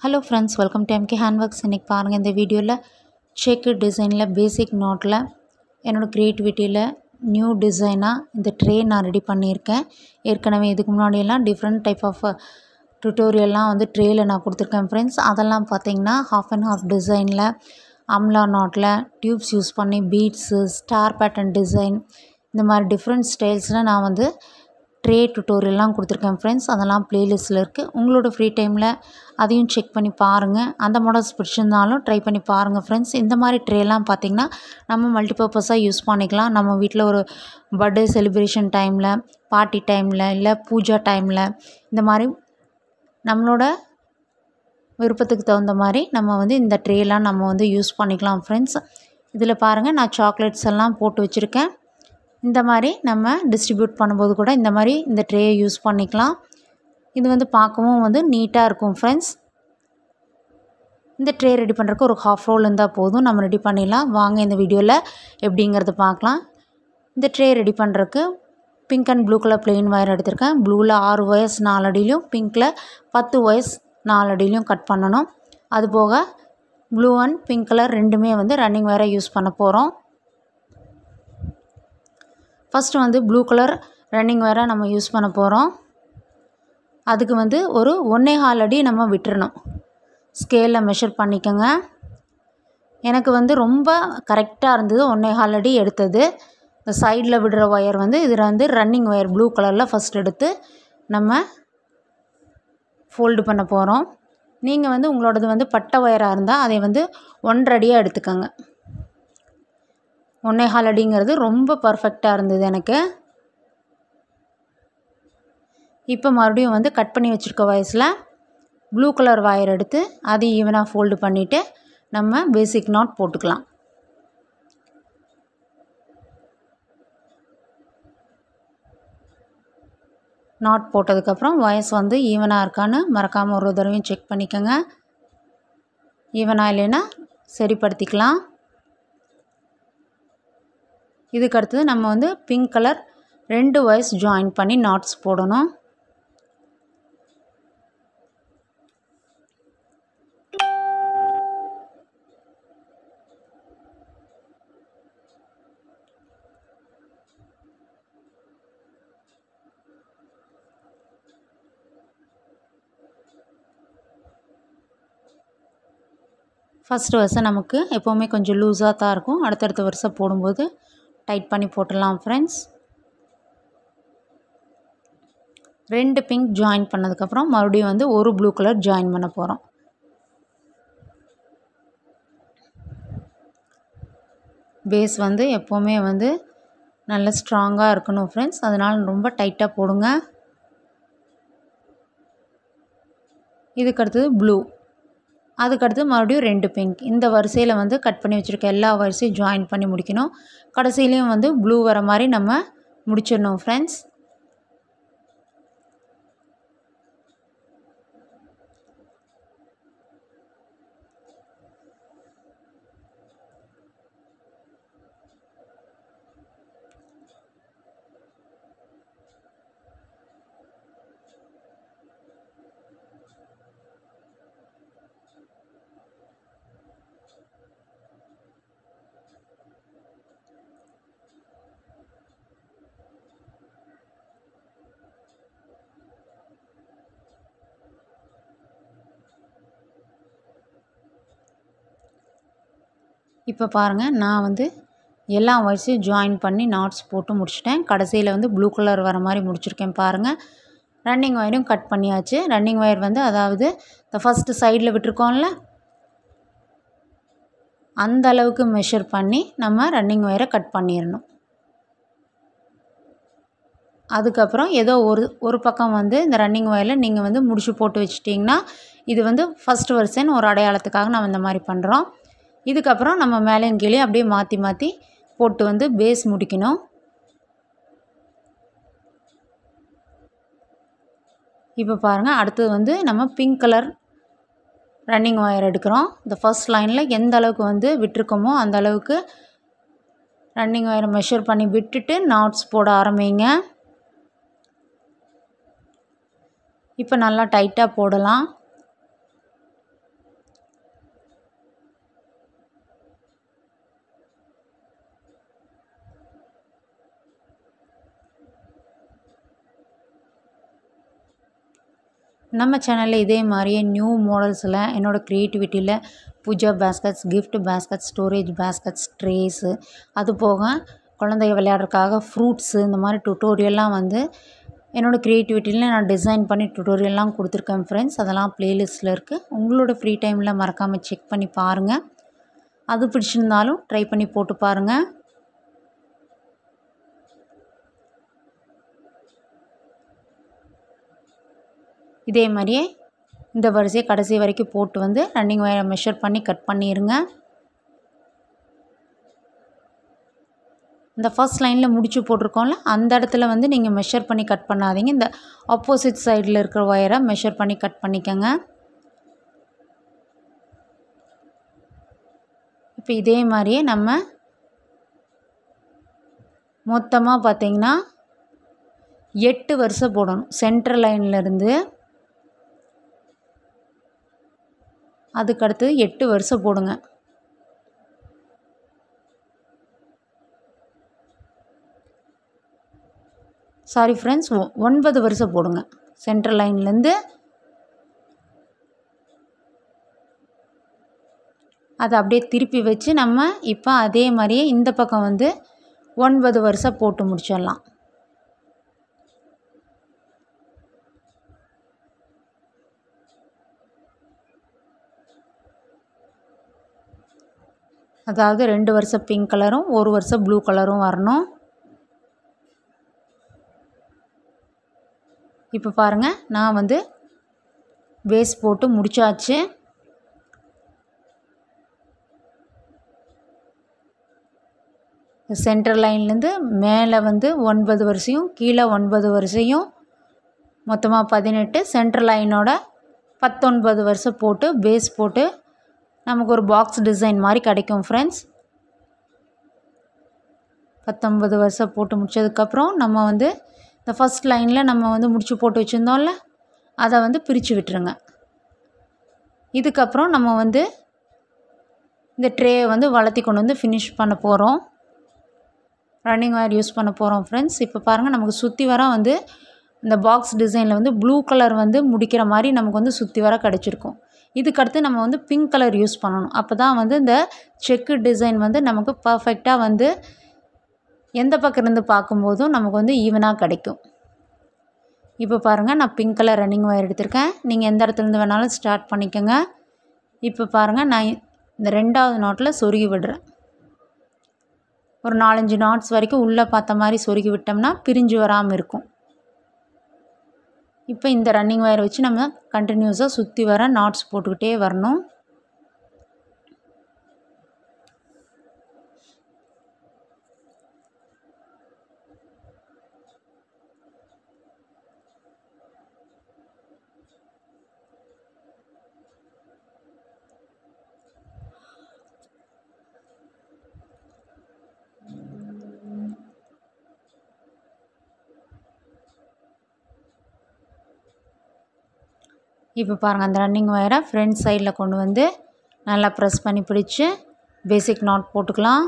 hello friends welcome to MK hand works இன்றைக்கி பாருங்கள் இந்த வீடியோவில் செக்கு டிசைனில் பேசிக் நோட்டில் என்னோடய க்ரியேட்டிவிட்டியில் நியூ டிசைனாக இந்த ட்ரே நான் ரெடி பண்ணியிருக்கேன் ஏற்கனவே இதுக்கு முன்னாடியெல்லாம் டிஃப்ரெண்ட் டைப் ஆஃப் டுட்டோரியல்லாம் வந்து ட்ரேயில் நான் கொடுத்துருக்கேன் ஃப்ரெண்ட்ஸ் அதெல்லாம் பார்த்தீங்கன்னா ஹாஃப் அண்ட் ஹாஃப் டிசைனில் அம்லா நாட்டில் டியூப்ஸ் யூஸ் பண்ணி பீட்ஸு ஸ்டார் பேட்டர்ன் டிசைன் இந்த மாதிரி டிஃப்ரெண்ட் ஸ்டைல்ஸில் நான் வந்து ட்ரே டுட்டோரியல்லாம் கொடுத்துருக்கேன் ஃப்ரெண்ட்ஸ் அதெல்லாம் ப்ளேலிஸ்ட்டில் இருக்குது உங்களோட ஃப்ரீ டைமில் அதையும் செக் பண்ணி பாருங்கள் அந்த மாடல்ஸ் பிடிச்சிருந்தாலும் ட்ரை பண்ணி பாருங்கள் ஃப்ரெண்ட்ஸ் இந்த மாதிரி ட்ரேலாம் பார்த்திங்கன்னா நம்ம மல்டிபர்பஸாக யூஸ் பண்ணிக்கலாம் நம்ம வீட்டில் ஒரு பர்த்டே செலிப்ரேஷன் டைமில் பார்ட்டி டைமில் இல்லை பூஜா டைமில் இந்த மாதிரி நம்மளோட விருப்பத்துக்கு தகுந்த மாதிரி நம்ம வந்து இந்த ட்ரேலாம் நம்ம வந்து யூஸ் பண்ணிக்கலாம் ஃப்ரெண்ட்ஸ் இதில் பாருங்கள் நான் சாக்லேட்ஸ் எல்லாம் போட்டு வச்சுருக்கேன் இந்த மாதிரி நம்ம டிஸ்ட்ரிபியூட் பண்ணும்போது கூட இந்த மாதிரி இந்த ட்ரேயை யூஸ் பண்ணிக்கலாம் இது வந்து பார்க்கவும் வந்து நீட்டாக இருக்கும் ஃப்ரெண்ட்ஸ் இந்த ட்ரே ரெடி பண்ணுறதுக்கு ஒரு ஹாஃப் ரோல் இருந்தால் போதும் நம்ம ரெடி பண்ணிடலாம் வாங்க இந்த வீடியோவில் எப்படிங்கிறத பார்க்கலாம் இந்த ட்ரே ரெடி பண்ணுறதுக்கு pink and blue colour plain wire எடுத்திருக்கேன் ப்ளூவில் ஆறு ஒயர்ஸ் நாலு அடியிலையும் பிங்க்கில் பத்து ஒயர்ஸ் நாலு அடியிலையும் கட் பண்ணணும் அது போக ப்ளூ அண்ட் பிங்க் கலர் ரெண்டுமே வந்து ரன்னிங் ஒயரை யூஸ் பண்ண போகிறோம் ஃபஸ்ட்டு வந்து ப்ளூ கலர் ரன்னிங் வேறு நம்ம யூஸ் பண்ண போகிறோம் அதுக்கு வந்து ஒரு ஒன்றே கால் அடி நம்ம விட்டுறணும் ஸ்கேலில் மெஷர் பண்ணிக்கோங்க எனக்கு வந்து ரொம்ப கரெக்டாக இருந்தது ஒன்றே கால் அடி எடுத்தது இந்த சைடில் விடுற ஒயர் வந்து இதில் வந்து ரன்னிங் ஒயர் ப்ளூ கலரில் ஃபஸ்ட் எடுத்து நம்ம ஃபோல்டு பண்ண போகிறோம் நீங்கள் வந்து உங்களோடது வந்து பட்டை ஒயராக இருந்தால் அதை வந்து ஒன்றரை அடியாக எடுத்துக்கோங்க ஒன்றே கால் அடிங்கிறது ரொம்ப பர்ஃபெக்டாக இருந்தது எனக்கு இப்போ மறுபடியும் வந்து கட் பண்ணி வச்சுருக்க வயசில் ப்ளூ கலர் வயர் எடுத்து அதை ஈவனாக ஃபோல்டு பண்ணிவிட்டு நம்ம பேசிக் நாட் போட்டுக்கலாம் நாட் போட்டதுக்கப்புறம் வயசு வந்து ஈவனாக இருக்கான்னு மறக்காமல் ஒரு தடவையும் செக் பண்ணிக்கோங்க ஈவனாக இல்லைன்னா சரிப்படுத்திக்கலாம் இதுக்கு அடுத்தது நம்ம வந்து பிங்க் கலர் ரெண்டு வயசு ஜாயின் பண்ணி நாட்ஸ் போடணும் ஃபஸ்ட்டு வருஷம் நமக்கு எப்போவுமே கொஞ்சம் லூஸாக தான் இருக்கும் அடுத்தடுத்த வருஷம் போடும்போது டைட் பண்ணி போட்டுடலாம் ஃப்ரெண்ட்ஸ் ரெண்டு பிங்க் ஜாயின் பண்ணதுக்கப்புறம் மறுபடியும் வந்து ஒரு ப்ளூ கலர் ஜாயின் பண்ண போகிறோம் பேஸ் வந்து எப்போவுமே வந்து நல்ல ஸ்ட்ராங்காக இருக்கணும் ஃப்ரெண்ட்ஸ் அதனால் ரொம்ப டைட்டாக போடுங்க இதுக்கடுத்தது ப்ளூ அதுக்கடுத்து மறுபடியும் ரெண்டு பிங்க் இந்த வரிசையில் வந்து கட் பண்ணி வச்சுருக்க எல்லா வரிசையும் ஜாயின் பண்ணி முடிக்கணும் கடைசியிலையும் வந்து ப்ளூ வர மாதிரி நம்ம முடிச்சிடணும் ஃப்ரெண்ட்ஸ் இப்போ பாருங்கள் நான் வந்து எல்லா வயசையும் ஜாயின் பண்ணி நாட்ஸ் போட்டு முடிச்சிட்டேன் கடைசியில் வந்து ப்ளூ கலர் வர மாதிரி முடிச்சிருக்கேன் பாருங்கள் ரன்னிங் ஒயரும் கட் பண்ணியாச்சு ரன்னிங் ஒயர் வந்து அதாவது இந்த ஃபஸ்ட்டு சைடில் விட்டுருக்கோம்ல அந்த அளவுக்கு மெஷர் பண்ணி நம்ம ரன்னிங் ஒயரை கட் பண்ணிடணும் அதுக்கப்புறம் ஏதோ ஒரு ஒரு பக்கம் வந்து இந்த ரன்னிங் ஒயரில் நீங்கள் வந்து முடிச்சு போட்டு வச்சிட்டிங்கன்னா இது வந்து ஃபஸ்ட் வருஷன்னு ஒரு அடையாளத்துக்காக நம்ம இந்த மாதிரி பண்ணுறோம் இதுக்கப்புறம் நம்ம மேலேயும் கீழே அப்படியே மாற்றி மாற்றி போட்டு வந்து பேஸ் முடிக்கணும் இப்போ பாருங்கள் அடுத்தது வந்து நம்ம பிங்க் கலர் ரன்னிங் ஒயர் எடுக்கிறோம் இந்த ஃபஸ்ட் லைனில் எந்த அளவுக்கு வந்து விட்டுருக்கோமோ அந்த அளவுக்கு ரன்னிங் ஒயரை மெஷர் பண்ணி விட்டுட்டு நாட்ஸ் போட ஆரம்பிங்க இப்போ நல்லா டைட்டாக போடலாம் நம்ம சேனலில் இதே மாதிரியே நியூ மாடல்ஸில் என்னோடய க்ரியேட்டிவிட்டியில் pooja baskets gift baskets storage baskets trays அது போக குழந்தைங்க விளையாடுறதுக்காக ஃப்ரூட்ஸு இந்த மாதிரி டுட்டோரியல்லாம் வந்து என்னோடய க்ரியேட்டிவிட்டியில் நான் டிசைன் பண்ணி டுட்டோரியல்லாம் கொடுத்துருக்கேன் ஃப்ரெண்ட்ஸ் அதெல்லாம் ப்ளேலிஸ்ட்டில் இருக்குது உங்களோட ஃப்ரீ டைமில் மறக்காமல் செக் பண்ணி பாருங்கள் அது பிடிச்சிருந்தாலும் ட்ரை பண்ணி போட்டு பாருங்கள் இதே மாதிரியே இந்த வரிசையை கடைசி வரைக்கும் போட்டு வந்து ரன்னிங் வயரை மெஷர் பண்ணி கட் பண்ணிடுங்க இந்த ஃபர்ஸ்ட் லைனில் முடிச்சு போட்டிருக்கோம்ல அந்த இடத்துல வந்து நீங்கள் மெஷர் பண்ணி கட் பண்ணாதீங்க இந்த ஆப்போசிட் சைடில் இருக்கிற ஒயரை மெஷர் பண்ணி கட் பண்ணிக்கோங்க இப்போ இதே மாதிரியே நம்ம மொத்தமாக பார்த்திங்கன்னா எட்டு வருஷம் போடணும் சென்ட்ரல் லைன்லேருந்து அதுக்கடுத்து எட்டு வருஷம் போடுங்க சாரி ஃப்ரெண்ட்ஸ் ஒன்பது வருஷம் போடுங்க சென்ட்ரல் லைன்லேருந்து அதை அப்படியே திருப்பி வச்சு நம்ம இப்போ அதே மாதிரியே இந்த பக்கம் வந்து ஒன்பது வருஷம் போட்டு முடிச்சிடலாம் அதாவது ரெண்டு வருஷம் பிங்க் கலரும் ஒரு வருஷம் ப்ளூ கலரும் வரணும் இப்போ பாருங்கள் நான் வந்து பேஸ் போட்டு முடிச்சாச்சு சென்ட்ரல் லைன்லேருந்து மேலே வந்து ஒன்பது வரிசையும் கீழே ஒன்பது வரிசையும் மொத்தமாக பதினெட்டு சென்ட்ரல் லைனோட பத்தொன்பது வருஷம் போட்டு பேஸ் போட்டு நமக்கு ஒரு பாக்ஸ் டிசைன் மாதிரி கிடைக்கும் ஃப்ரெண்ட்ஸ் பத்தொன்பது வருஷம் போட்டு முடிச்சதுக்கப்புறம் நம்ம வந்து இந்த ஃபஸ்ட் லைனில் நம்ம வந்து முடிச்சு போட்டு வச்சுருந்தோம்ல அதை வந்து பிரித்து விட்டுருங்க இதுக்கப்புறம் நம்ம வந்து இந்த ட்ரேயை வந்து வளர்த்தி கொண்டு வந்து ஃபினிஷ் பண்ண போகிறோம் ரன்னிங் ஒயர் யூஸ் பண்ண போகிறோம் ஃப்ரெண்ட்ஸ் இப்போ பாருங்கள் நமக்கு சுற்றி வர வந்து இந்த பாக்ஸ் டிசைனில் வந்து ப்ளூ கலர் வந்து முடிக்கிற மாதிரி நமக்கு வந்து சுற்றி வர கிடச்சிருக்கும் இதுக்கடுத்து நம்ம வந்து பிங்க் கலர் யூஸ் பண்ணணும் அப்போ தான் வந்து இந்த செக்கு டிசைன் வந்து நமக்கு பர்ஃபெக்டாக வந்து எந்த பக்கம் இருந்து பார்க்கும்போதும் நமக்கு வந்து ஈவனாக கிடைக்கும் இப்போ பாருங்கள் நான் பிங்க் கலர் ரன்னிங் ஒயர் எடுத்திருக்கேன் நீங்கள் எந்த இடத்துலேருந்து வேணாலும் ஸ்டார்ட் பண்ணிக்கோங்க இப்போ பாருங்கள் நான் இந்த ரெண்டாவது நாட்டில் சொருகி விடுறேன் ஒரு நாலஞ்சு நாட்ஸ் வரைக்கும் உள்ளே பார்த்த மாதிரி சொருகி விட்டோம்னா பிரிஞ்சு வராமல் இருக்கும் இப்போ இந்த ரன்னிங் ஒயரை வச்சு நம்ம கண்டினியூஸாக சுற்றி வர நாட்ஸ் போட்டுக்கிட்டே வரணும் இப்போ பாருங்கள் அந்த ரன்னிங் ஒயரை ஃப்ரண்ட் சைடில் கொண்டு வந்து நல்லா ப்ரெஸ் பண்ணி பிடிச்சி பேசிக் நாட் போட்டுக்கலாம்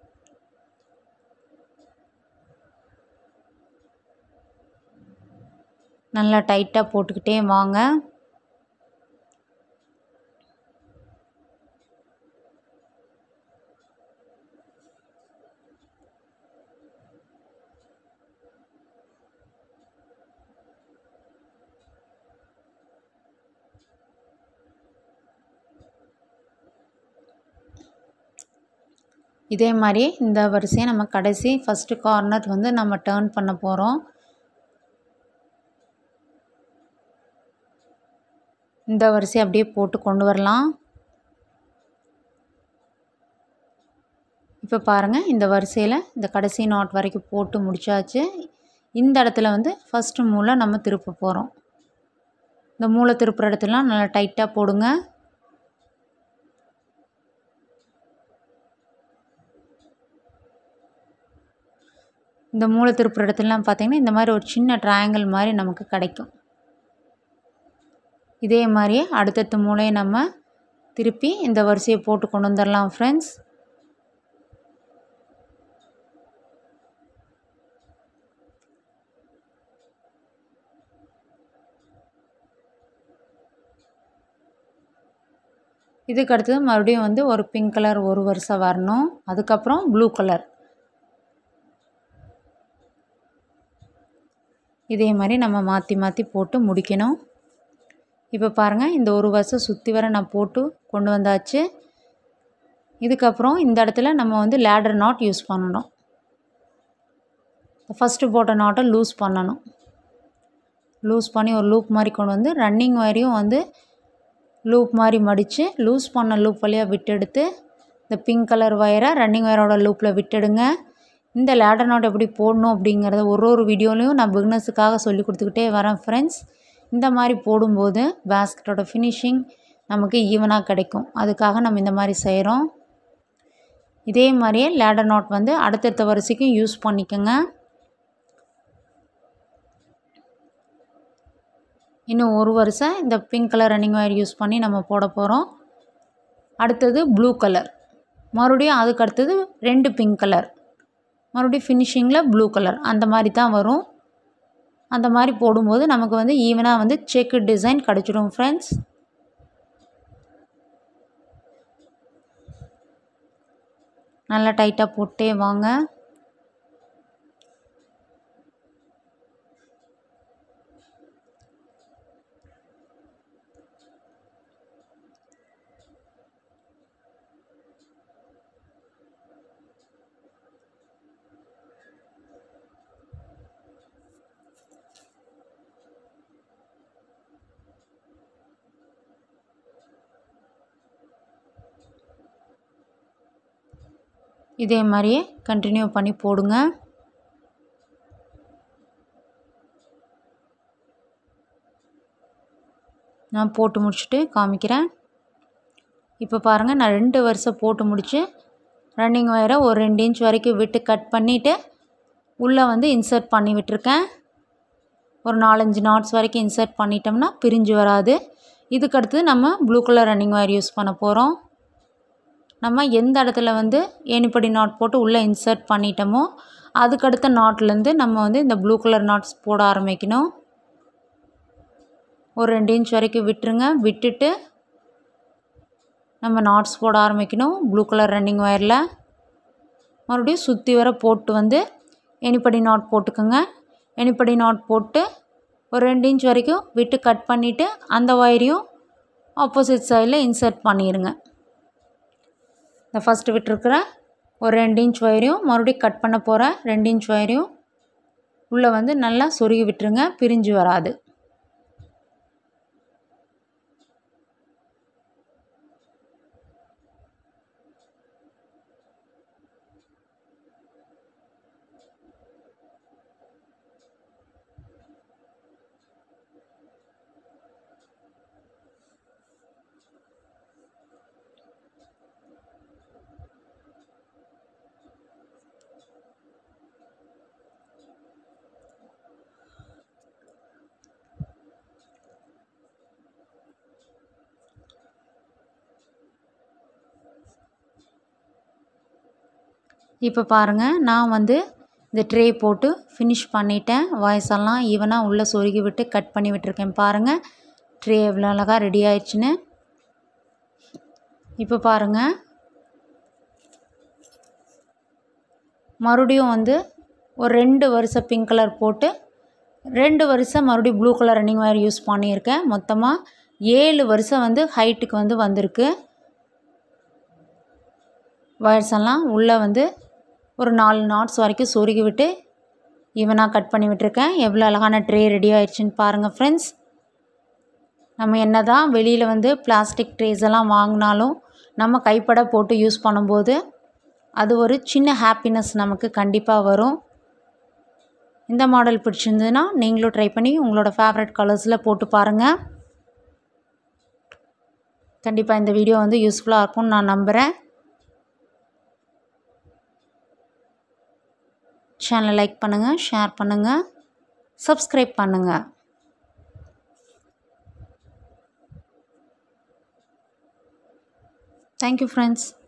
நல்லா டைட்டாக போட்டுக்கிட்டே வாங்க இதே மாதிரி இந்த வரிசையை நம்ம கடைசி ஃபஸ்ட்டு கார்னர் வந்து நம்ம டேர்ன் பண்ண போகிறோம் இந்த வரிசையை அப்படியே போட்டு கொண்டு வரலாம் இப்போ பாருங்கள் இந்த வரிசையில் இந்த கடைசி நாட் வரைக்கும் போட்டு முடிச்சாச்சு இந்த இடத்துல வந்து ஃபஸ்ட்டு மூளை நம்ம திருப்ப போகிறோம் இந்த மூளை திருப்புற இடத்துலலாம் நல்லா டைட்டாக போடுங்க இந்த மூளை திருப்புற இடத்துலலாம் பார்த்திங்கன்னா இந்த மாதிரி ஒரு சின்ன ட்ரையாங்கிள் மாதிரி நமக்கு கிடைக்கும் இதே மாதிரியே அடுத்தடுத்த மூளையை நம்ம திருப்பி இந்த வரிசையை போட்டு கொண்டு வந்துடலாம் ஃப்ரெண்ட்ஸ் இதுக்கு அடுத்தது மறுபடியும் வந்து ஒரு பிங்க் கலர் ஒரு வருஷம் வரணும் அதுக்கப்புறம் ப்ளூ கலர் இதே மாதிரி நம்ம மாற்றி மாற்றி போட்டு முடிக்கணும் இப்போ பாருங்கள் இந்த ஒரு வருஷம் சுற்றி வர நான் போட்டு கொண்டு வந்தாச்சு இதுக்கப்புறம் இந்த இடத்துல நம்ம வந்து லேடர் நாட் யூஸ் பண்ணணும் ஃபஸ்ட்டு போட்ட நாட்டை லூஸ் பண்ணணும் லூஸ் பண்ணி ஒரு லூப் மாதிரி கொண்டு வந்து ரன்னிங் வரையும் வந்து லூப் மாதிரி மடித்து லூஸ் பண்ண லூப் வழியாக விட்டெடுத்து இந்த பிங்க் கலர் வயரை ரன்னிங் வயரோட லூப்பில் விட்டுடுங்க இந்த லேடர் நாட் எப்படி போடணும் அப்படிங்கிறத ஒரு ஒரு வீடியோலையும் நான் பிக்னஸுக்காக சொல்லி கொடுத்துக்கிட்டே வரேன் ஃப்ரெண்ட்ஸ் இந்த மாதிரி போடும்போது பேஸ்கெட்டோட ஃபினிஷிங் நமக்கு ஈவனாக கிடைக்கும் அதுக்காக நம்ம இந்த மாதிரி செய்கிறோம் இதே மாதிரியே லேடர் நாட் வந்து அடுத்தடுத்த வரிசைக்கும் யூஸ் பண்ணிக்கோங்க இன்னும் ஒரு வருஷம் இந்த pink colour running wire use பண்ணி நம்ம போட போகிறோம் அடுத்தது ப்ளூ கலர் மறுபடியும் அதுக்கு அடுத்தது ரெண்டு பிங்க் கலர் மறுபடியும் ஃபினிஷிங்கில் ப்ளூ கலர் அந்த மாதிரி தான் வரும் அந்த மாதிரி போடும்போது நமக்கு வந்து ஈவனாக வந்து செக்கு டிசைன் கிடச்சிடும் ஃப்ரெண்ட்ஸ் நல்லா டைட்டாக போட்டே வாங்க இதே மாதிரியே கண்டினியூ பண்ணி போடுங்க நான் போட்டு முடிச்சுட்டு காமிக்கிறேன் இப்போ பாருங்கள் நான் ரெண்டு வருஷம் போட்டு முடித்து ரன்னிங் ஒயரை ஒரு ரெண்டு இன்ச் வரைக்கும் விட்டு கட் பண்ணிவிட்டு உள்ளே வந்து இன்சர்ட் பண்ணி விட்டுருக்கேன் ஒரு நாலஞ்சு நாட்ஸ் வரைக்கும் இன்சர்ட் பண்ணிட்டோம்னா பிரிஞ்சு வராது இதுக்கு அடுத்தது நம்ம blue colour running wire use பண்ண போகிறோம் நம்ம எந்த இடத்துல வந்து ஏணிப்படி நாட் போட்டு உள்ளே இன்சர்ட் பண்ணிட்டோமோ அதுக்கடுத்த நாட்லேருந்து நம்ம வந்து இந்த ப்ளூ கலர் நாட்ஸ் போட ஆரம்பிக்கணும் ஒரு ரெண்டு இன்ச் வரைக்கும் விட்டுருங்க விட்டுட்டு நம்ம நாட்ஸ் போட ஆரம்பிக்கணும் ப்ளூ கலர் ரன்னிங் ஒயரில் மறுபடியும் சுற்றி வர போட்டு வந்து எனிப்படி நாட் போட்டுக்கோங்க எனிப்படி நாட் போட்டு ஒரு ரெண்டு இன்ச் வரைக்கும் விட்டு கட் பண்ணிவிட்டு அந்த ஒயரையும் ஆப்போசிட் சைடில் இன்சர்ட் பண்ணிடுங்க இந்த ஃபஸ்ட்டு விட்டுருக்குற ஒரு ரெண்டு இன்ச் ஒயரையும் மறுபடியும் கட் பண்ண போகிற ரெண்டு இன்ச் ஒயரையும் உள்ளே வந்து நல்லா சொருகி விட்டுருங்க பிரிஞ்சு வராது இப்போ பாருங்கள் நான் வந்து இந்த ட்ரே போட்டு ஃபினிஷ் பண்ணிட்டேன் வாய்ஸ் எல்லாம் ஈவனாக உள்ளே சொருகி விட்டு கட் பண்ணி விட்டுருக்கேன் பாருங்கள் ட்ரே எவ்வளோ அழகாக ரெடி ஆயிடுச்சுன்னு இப்போ பாருங்கள் மறுபடியும் வந்து ஒரு ரெண்டு வருஷம் பிங்க் கலர் போட்டு ரெண்டு வருஷம் மறுபடியும் blue colour running wire use பண்ணியிருக்கேன் மொத்தமாக ஏழு வருஷம் வந்து ஹைட்டுக்கு வந்து வந்திருக்கு ஒயர்ஸ் எல்லாம் உள்ளே வந்து ஒரு நாலு நாட்ஸ் வரைக்கும் சொருகி விட்டு ஈவனாக கட் பண்ணி விட்டுருக்கேன் எவ்வளோ அழகான ட்ரே ரெடி ஆயிடுச்சுன்னு பாருங்கள் ஃப்ரெண்ட்ஸ் நம்ம என்ன தான் வெளியில் வந்து பிளாஸ்டிக் ட்ரேஸ் எல்லாம் வாங்கினாலும் நம்ம கைப்பட போட்டு யூஸ் பண்ணும்போது அது ஒரு சின்ன ஹாப்பினஸ் நமக்கு கண்டிப்பாக வரும் இந்த மாடல் பிடிச்சிருந்ததுன்னா நீங்களும் ட்ரை பண்ணி உங்களோட ஃபேவரட் கலர்ஸில் போட்டு பாருங்கள் கண்டிப்பாக இந்த வீடியோ வந்து யூஸ்ஃபுல்லாக இருக்கும்னு நான் நம்புகிறேன் சேனலை லைக் பண்ணுங்கள் ஷேர் பண்ணுங்கள் சப்ஸ்கிரைப் பண்ணுங்கள் தேங்க்யூ ஃப்ரெண்ட்ஸ்